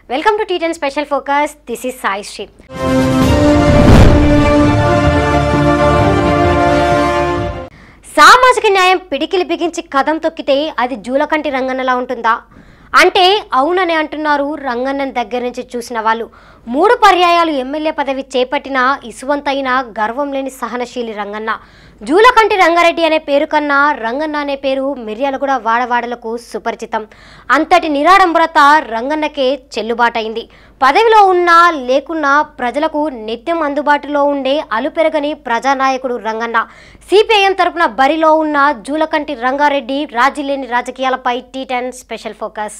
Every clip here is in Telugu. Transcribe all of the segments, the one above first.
welcome to T ten special focus this is Sai Sri సామాజిక న్యాయం పిడికిలి బిగించి కథం తొక్కితే అది జూలకంటి రంగన్నలా ఉంటుందా అంటే అవునని అంటున్నారు రంగన్నన్ దగ్గర నుంచి చూసిన వాళ్ళు మూడు పర్యాయాలు ఎమ్మెల్యే పదవి చేపట్టిన ఇసువంతైన గర్వం లేని సహనశీలి రంగన్న జూలకంటి రంగారెడ్డి అనే పేరు కన్నా రంగన్న అనే పేరు మిర్యాలగూడ వాడవాడలకు సుపరిచితం అంతటి నిరాడంబరత రంగన్నకే చెల్లుబాటైంది పదవిలో ఉన్నా లేకున్నా ప్రజలకు నిత్యం అందుబాటులో ఉండే అలుపెరగని ప్రజానాయకుడు రంగన్న సిపిఐఎం తరపున బరిలో ఉన్న జూలకంటి రంగారెడ్డి రాజీలేని రాజకీయాలపై T ten special focus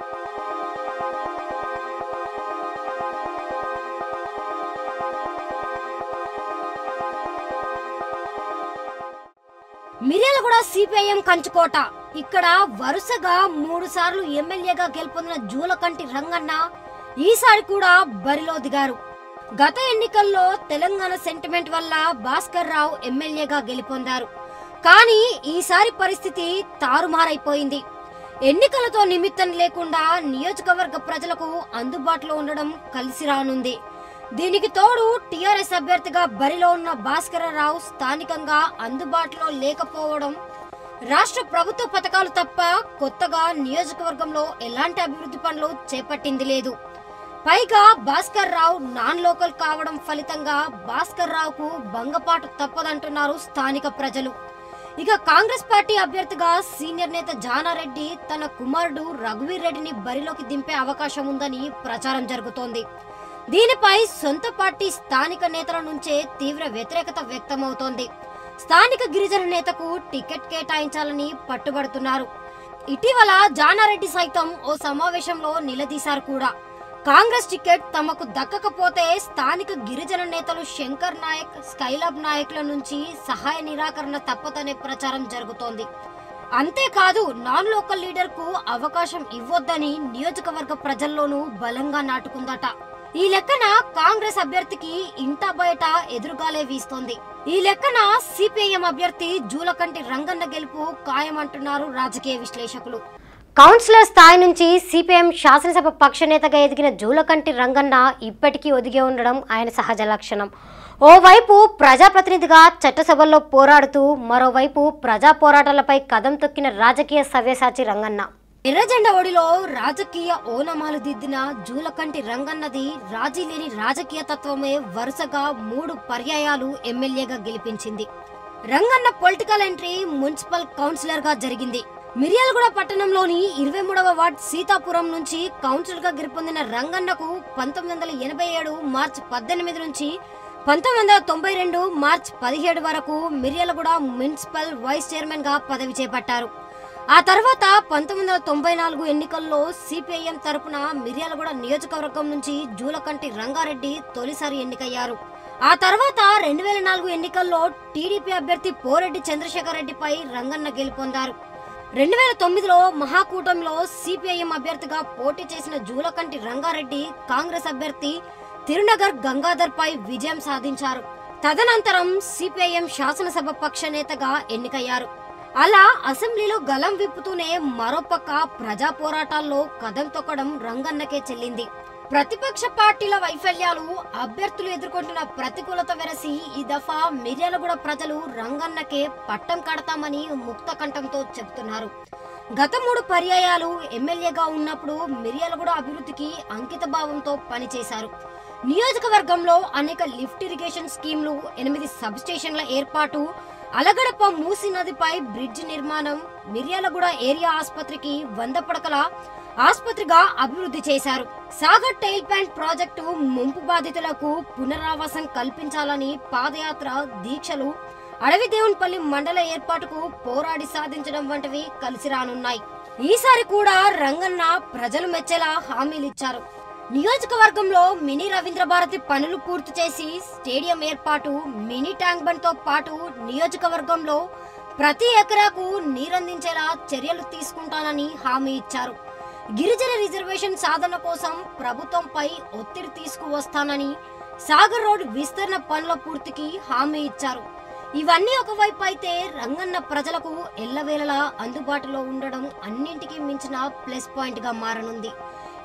Miryalaguda CPIM కంచుకోట ఇక్కడ వరుసగా మూడు సార్లు ఎమ్మెల్యేగా గెలుపొందిన జూలకంటి రంగన్న ఈసారి కూడా బరిలో దిగారు గత ఎన్నికల్లో తెలంగాణ సెంటిమెంట్ వల్ల భాస్కర్ రావు ఎమ్మెల్యేగా గెలుపొందారు కానీ ఈసారి పరిస్థితి తారుమారైపోయింది ఎన్నికలతో నిమిత్తం లేకుండా నియోజకవర్గ ప్రజలకు అందుబాటులో ఉండడం కలిసి రానుంది దీనికి తోడు టిఆర్ఎస్ అభ్యర్థిగా బరిలో ఉన్న భాస్కరరావు స్థానికంగా అందుబాటులో లేకపోవడం రాష్ట్ర ప్రభుత్వ పథకాలు తప్ప కొత్తగా నియోజకవర్గంలో ఎలాంటి అభివృద్ధి పనులు చేపట్టింది లేదు పైగా భాస్కర్ రావు నాన్ లోకల్ కావడం ఫలితంగా భాస్కర్ రావుకు భంగపాటు తప్పదంటున్నారు స్థానిక ప్రజలు ఇక కాంగ్రెస్ పార్టీ అభ్యర్థిగా సీనియర్ నేత జానారెడ్డి తన కుమారుడు రఘువీర్ రెడ్డిని బరిలోకి దింపే అవకాశం ఉందని ప్రచారం జరుగుతోంది దీనిపై సొంత పార్టీ స్థానిక నేతల నుంచే తీవ్ర వ్యతిరేకత వ్యక్తమవుతోంది స్థానిక గిరిజన నేతకు టికెట్ కేటాయించాలని పట్టుబడుతున్నారు ఇటీవల జానారెడ్డి సైతం ఓ సమావేశంలో నిలదీశారు కూడా కాంగ్రెస్ టికెట్ తమకు దక్కకపోతే స్థానిక గిరిజన నేతలు శంకర్ నాయక్ స్కైలబ్ నాయకుల నుంచి సహాయ నిరాకరణ తప్పదనే ప్రచారం జరుగుతోంది అంతేకాదు నాన్ లోకల్ లీడర్ కు అవకాశం ఇవ్వొద్దని నియోజకవర్గ ప్రజల్లోనూ బలంగా నాటుకుందట ఈ లెక్కన కాంగ్రెస్ అభ్యర్థికి ఇంట బయట ఎదురుగాలే వీస్తోంది ఈ లెక్కన సిపిఐఎం అభ్యర్థి జూలకంటి రంగన్న గెలుపు ఖాయమంటున్నారు రాజకీయ విశ్లేషకులు కౌన్సిలర్ స్థాయి నుంచి సిపిఎం శాసనసభ పక్షనేతగా ఎదిగిన జూలకంటి రంగన్న ఇప్పటికీ ఒదిగే ఉండడం ఆయన సహజ లక్షణం ఓవైపు ప్రజాప్రతినిధిగా చట్టసభల్లో పోరాడుతూ మరోవైపు ప్రజా పోరాటాలపై కదం తొక్కిన రాజకీయ సవ్యసాచి రంగన్న ఎర్రజెండ ఒడిలో రాజకీయ ఓనమాలు దిద్దిన జూలకంటి రంగన్నది రాజీ లేని రాజకీయ తత్వమే వరుసగా మూడు పర్యాయాలు ఎమ్మెల్యేగా గెలిపించింది Ranganna political entry municipal councillor గా జరిగింది మిర్యాలగూడ పట్టణంలోని ఇరవై మూడవ వార్డ్ సీతాపురం నుంచి కౌన్సిలర్ గా గెలుపొందిన రంగన్నకు పంతొమ్మిది వందల ఎనభై ఏడు మార్చి పద్దెనిమిది నుంచి పంతొమ్మిది వందల తొంభై రెండు మార్చి పదిహేడు వరకు మిర్యాలగూడ మున్సిపల్ వైస్ చైర్మన్ గా పదవి చేపట్టారు ఆ తర్వాత పంతొమ్మిది వందల తొంభై నాలుగు ఎన్నికల్లో సిపిఐఎం తరపున మిర్యాలగూడ నియోజకవర్గం నుంచి జూలకంటి రంగారెడ్డి తొలిసారి ఎన్నికయ్యారు ఆ తర్వాత రెండు వేల నాలుగు ఎన్నికల్లో టీడీపీ అభ్యర్థి పోరెడ్డి చంద్రశేఖర్ రెడ్డిపై రంగన్న గెలుపొందారు రెండు వేల తొమ్మిదిలో మహాకూటమిలో సిపిఐఎం అభ్యర్థిగా పోటీ చేసిన జూలకంటి రంగారెడ్డి కాంగ్రెస్ అభ్యర్థి తిరునగర్ గంగాధర్ పై విజయం సాధించారు తదనంతరం సిపిఐఎం శాసనసభ పక్ష నేతగా ఎన్నికయ్యారు అలా అసెంబ్లీలో గలం విప్పుతూనే మరోపక్క ప్రజా పోరాటాల్లో కదం తొక్కడం రంగన్నకే చెల్లింది ప్రతిపక్ష పార్టీల వైఫల్యాలు అభ్యర్థులు ఎదుర్కొంటున్న ప్రతికూలత వెరసి ఈ దఫా మిర్యాలగూడ ప్రజలు రంగన్నకే పట్టం కడతామని ముక్త కంఠంతో చెబుతున్నారు గత మూడు పర్యాయాలు ఎమ్మెల్యేగా ఉన్నప్పుడు మిర్యాలగూడ అభివృద్ధికి అంకిత భావంతో పనిచేశారు నియోజకవర్గంలో అనేక లిఫ్ట్ ఇరిగేషన్ స్కీమ్లు ఎనిమిది సబ్ స్టేషన్ల ఏర్పాటు అలగడప మూసి నదిపై బ్రిడ్జ్ నిర్మాణం మిర్యాలగూడ ఏరియా ఆసుపత్రికి వంద పడకల ఆసుపత్రిగా అభివృద్ధి చేశారు సాగర్ టైల్ ప్యాంట్ ప్రాజెక్టు ముంపు బాధితులకు పునరావాసం కల్పించాలని పాదయాత్ర దీక్షలు అడవి దేవునిపల్లి మండల ఏర్పాటుకు పోరాడి సాధించడం వంటివి కలిసి రానున్నాయి ఈసారి కూడా రంగన్న ప్రజలు మెచ్చేలా హామీలిచ్చారు నియోజకవర్గంలో మినీ రవీంద్ర భారతి పనులు పూర్తి చేసి స్టేడియం ఏర్పాటు మినీ ట్యాంక్ బండ్ తో పాటు నియోజకవర్గంలో ప్రతి ఎకరాకు నీరందించేలా చర్యలు తీసుకుంటానని హామీ ఇచ్చారు గిరిజన రిజర్వేషన్ సాధన కోసం ప్రభుత్వంపై ఒత్తిడి తీసుకువస్తానని సాగర్ రోడ్ విస్తరణ పనుల పూర్తికి హామీ ఇచ్చారు ఇవన్నీ ఒకవైపు అయితే రంగన్న ప్రజలకు ఎల్లవేళలా అందుబాటులో ఉండడం అన్నింటికీ మించిన ప్లస్ పాయింట్ గా మారనుంది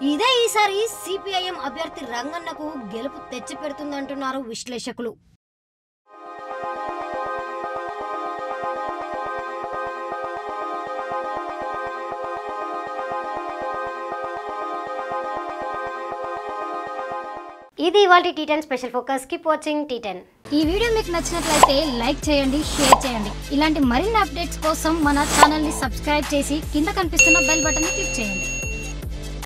ఇదే ఈసారి సిపిఐఎం అభ్యర్థి రంగన్నకు గెలుపు తెచ్చిపెడుతుందంటున్నారు విశ్లేషకులు ఇది ఇవాళ T ten special focus keep watching T ten ఈ వీడియో మీకు నచ్చినట్లయితే లైక్ చేయండి షేర్ చేయండి ఇలాంటి మరిన్ని అప్డేట్స్ కోసం మన ఛానల్ని సబ్స్క్రైబ్ చేసి కింద కనిపిస్తున్న బెల్ బటన్ని క్లిక్ చేయండి